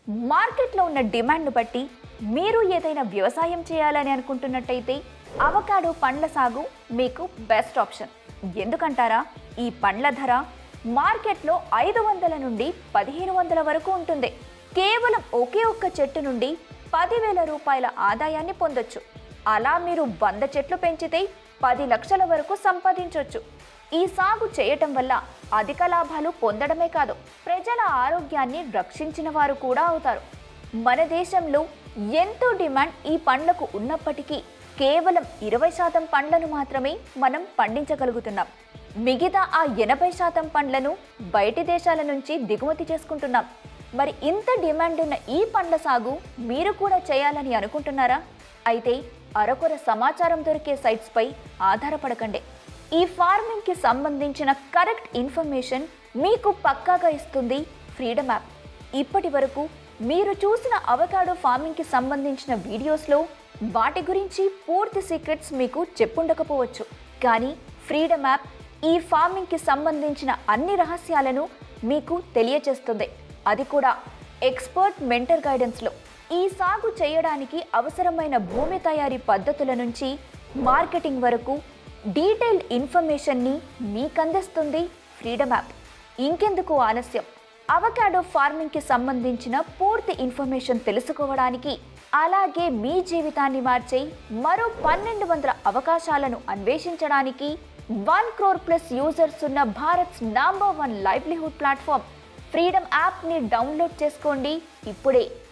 మార్కెట్లో ఉన్న డిమాండ్ను బట్టి మీరు ఏదైనా వ్యవసాయం చేయాలని అనుకుంటున్నట్టయితే అవకాడో పండ్ల సాగు మీకు బెస్ట్ ఆప్షన్ ఎందుకంటారా ఈ పండ్ల ధర మార్కెట్లో ఐదు వందల నుండి పదిహేను వందల వరకు ఉంటుంది కేవలం ఒకే ఒక్క చెట్టు నుండి పదివేల రూపాయల ఆదాయాన్ని పొందొచ్చు అలా మీరు వంద చెట్లు పెంచితే పది లక్షల వరకు సంపాదించవచ్చు ఈ సాగు చేయటం వల్ల అధిక లాభాలు పొందడమే కాదు ప్రజల ఆరోగ్యాన్ని రక్షించిన వారు కూడా అవుతారు మన దేశంలో ఎంతో డిమాండ్ ఈ పండ్లకు ఉన్నప్పటికీ కేవలం ఇరవై శాతం పండ్లను మాత్రమే మనం పండించగలుగుతున్నాం మిగతా ఆ ఎనభై శాతం పండ్లను బయటి దేశాల నుంచి దిగుమతి చేసుకుంటున్నాం మరి ఇంత డిమాండ్ ఉన్న ఈ పండ్ల సాగు మీరు కూడా చేయాలని అనుకుంటున్నారా అయితే అరకొర సమాచారం దొరికే సైట్స్పై ఆధారపడకండి ఈ ఫార్మింగ్కి సంబంధించిన కరెక్ట్ ఇన్ఫర్మేషన్ మీకు పక్కాగా ఇస్తుంది ఫ్రీడమ్ యాప్ ఇప్పటి వరకు మీరు చూసిన అవకాడో ఫార్మింగ్కి సంబంధించిన వీడియోస్లో వాటి గురించి పూర్తి సీక్రెట్స్ మీకు చెప్పుండకపోవచ్చు కానీ ఫ్రీడమ్ యాప్ ఈ ఫార్మింగ్కి సంబంధించిన అన్ని రహస్యాలను మీకు తెలియచేస్తుంది అది కూడా ఎక్స్పర్ట్ మెంటర్ గైడెన్స్లో ఈ సాగు చేయడానికి అవసరమైన భూమి తయారీ పద్ధతుల నుంచి మార్కెటింగ్ వరకు డీటెయిల్ ఇన్ఫర్మేషన్ని మీకు అందిస్తుంది ఫ్రీడమ్ యాప్ ఇంకెందుకు ఆలస్యం అవకాడో ఫార్మింగ్కి సంబంధించిన పూర్తి ఇన్ఫర్మేషన్ తెలుసుకోవడానికి అలాగే మీ జీవితాన్ని మార్చే మరో పన్నెండు వందల అవకాశాలను అన్వేషించడానికి వన్ క్రోర్ ప్లస్ యూజర్స్ ఉన్న Bharat number one livelihood platform freedom యాప్ని డౌన్లోడ్ చేసుకోండి ఇప్పుడే